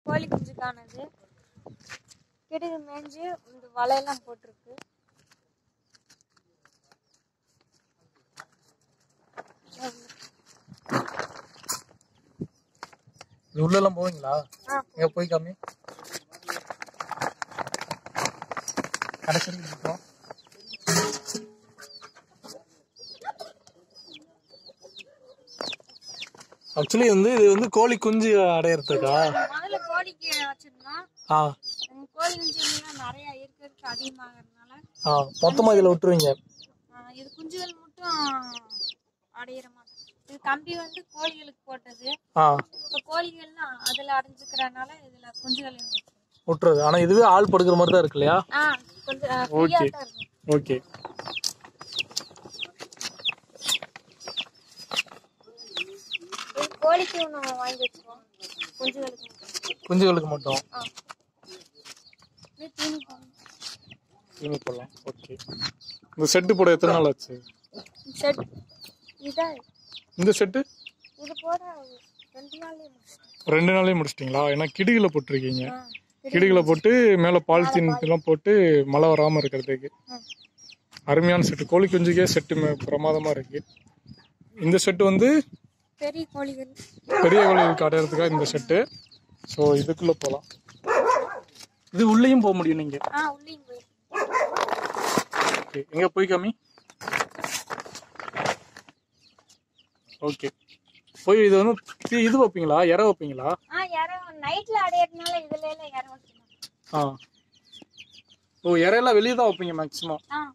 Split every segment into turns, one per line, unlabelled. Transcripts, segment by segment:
கோழி குஞ்சுக்கானது கிடுகு மேய்ஞ்சு இந்த வலையெல்லாம் போட்டிருக்கு
இது உள்ள எல்லாம் போவீங்களா
ஆ
எங்க போய் காமி கடைசி வரைக்கும் இருக்கோம் ஆக்சுவலி வந்து இது வந்து கோழி குஞ்சு அடையறதுக்கா
முதல்ல கோழிக்கு வச்சிருந்தோம்
ஆ
உம் கோழி குஞ்சுலாம் நிறைய இருக்கிறதுக்கு அதிகமாகறதுனால
ஆ மொத்தமா இதுல விட்டுருவீங்க
ஆஹ் இது குஞ்சுகள் மட்டும் அடையிற மாதிரி இது கம்பி வந்து கோழிகளுக்கு போட்டது
ஆ
இப்போ கோழிகள்லாம் அதுல அடைஞ்சுக்கிறனால இதுல குஞ்சுகளையும் போட்டுருவோம்.
விட்டுறது ஆனா இதுவே ஆள் படுக்கிற மாதிரி தான் இருக்கு இல்லையா
ஆ கொஞ்சம் ஃப்ரீயா
Okay.
தான் இருக்கும்
ஓகே
இது கோழிக்கு ஒன்று வாங்கி வச்சுருவோம் குஞ்சுகளுக்கு மட்டும்.
குஞ்சுகளுக்கு மட்டும்
ஆ இது தீனி போடணும்.
தீனி போடலாம் ஓகே இந்த செட்டு போட எத்தனை நாள் ஆச்சு
செட் இதான்
இந்த செட்டு
இது போட ரெண்டு நாள்லயே முடிச்சிட்டோம்
ரெண்டு நாளே முடிச்சிட்டிங்களா ஏன்னா கிடுகில போட்டிருக்கீங்க
ஆ
கிடுகில போட்டு மேலே பாலித்தீன் எல்லாம் போட்டு மழை வராமல் இருக்கிறதுக்கு
ஆ.
அருமையான செட்டு கோழி குஞ்சுக்கே செட்டு மே- பிரமாதமா இருக்கு இந்த செட்டு வந்து
பெரிய கோழிகள்
பெரிய கோழிகளுக்கு அடையிறதுக்காக இந்த செட்டு ஸோ இதுக்குள்ள போகலாம் இது உள்ளேயும் போக முடியும் நீங்க
ஆ உள்ளேயும் போய்
ஓகே எங்க போய் காமி ஓகே போய் இது வந்து இது- இது வைப்பீங்களா இற வைப்பீங்களா
ஆ யாரும் நைட்ல அடையறதுனால இதுல எல்லாம் யாரும் வச்சுக்கலாம்
ஆ ஓ இறையெல்லாம் வெளியே தான் வைப்பீங்க மேக்ஸிமம்
ஆ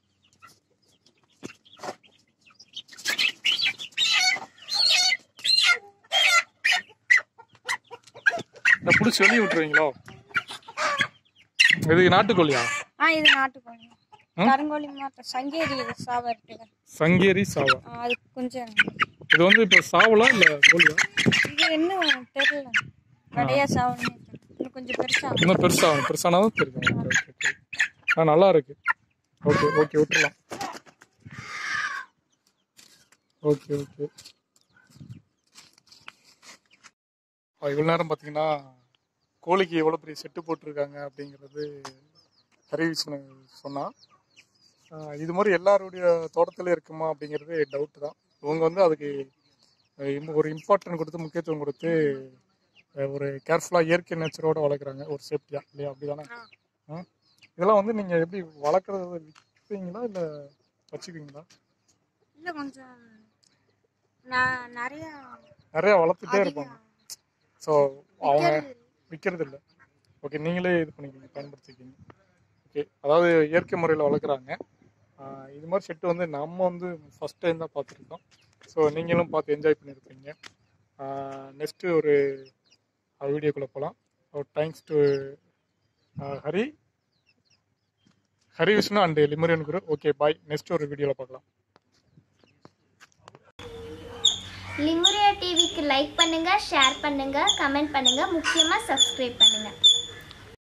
இந்த பிடிச்சி வெளியே விட்டுருவீங்களோ இது நாட்டுக்கோழியா
ஆ இது நாட்டுக்கோழி கருங்கோழி மாத்திரம் சங்கேரி சாவர்ட்டு
சங்கேரி சாவா
அது கொஞ்சம்
இது வந்து இப்போ சாவலா இல்லை கோழியா
இது இன்னும் தெரியல கடையா சாவணும் இன்னும் கொஞ்சம் பெருசா
இன்னும் பெருசாகும் பெருசானாதான் தெரியும் ஓகே ஓகே ஓகே ஆ நல்லா இருக்கு ஓகே ஓகே விட்டுறலாம் ஓகே ஓகே இவ்வளோ நேரம் பார்த்தீங்கன்னா கோழிக்கு எவ்வளோ பெரிய செட்டு போட்டிருக்காங்க அப்படிங்கிறது ஹரிவிஷ்ணு சொன்னான் ஆஹ் இது மாதிரி எல்லாருடைய தோட்டத்திலே இருக்குமா அப்படிங்கிறது டவுட் தான் இவங்க வந்து அதுக்கு அஹ் im- ஒரு இம்பார்ட்டன்ட் கொடுத்து முக்கியத்துவம் கொடுத்து அஹ் ஒரு கேர்ஃபுல்லாக இயற்கை நேச்சரோட வளர்க்குறாங்க ஒரு சேஃப்டியாக இல்லையா அப்படிதானே
ஆ.
ஆ? இதெல்லாம் வந்து நீங்கள் எப்படி வளர்க்குறது விற்பீங்களா இல்லை வச்சுக்குவீங்களா
இல்ல கொஞ்சம் ந- நிறைய
நிறையா வளர்த்துட்டே இருப்பாங்க ஸோ அவங்க
விக்கிறது
விற்கிறது இல்லை ஓகே நீங்களே இது பண்ணிக்கிங்க பயன்படுத்திக்கிங்க ஓகே அதாவது இயற்கை முறையில் வளர்க்குறாங்க ஆஹ் இது மாதிரி செட்டு வந்து நம்ம வந்து ஃபஸ்ட் டைம் தான் பார்த்துருக்கோம் ஸோ நீங்களும் பார்த்து என்ஜாய் பண்ணியிருப்பீங்க நெக்ஸ்ட்டு ஒரு வீடியோக்குள்ளே போகலாம் thanks to Hari Hari Vishnu and லிமரியன் குரு ஓகே பாய் நெக்ஸ்ட் ஒரு வீடியோவில் பார்க்கலாம்
லிமுரியா டிவிக்கு லைக் பண்ணுங்க ஷேர் பண்ணுங்க கமெண்ட் பண்ணுங்க முக்கியமா சப்ஸ்கிரைப் பண்ணுங்க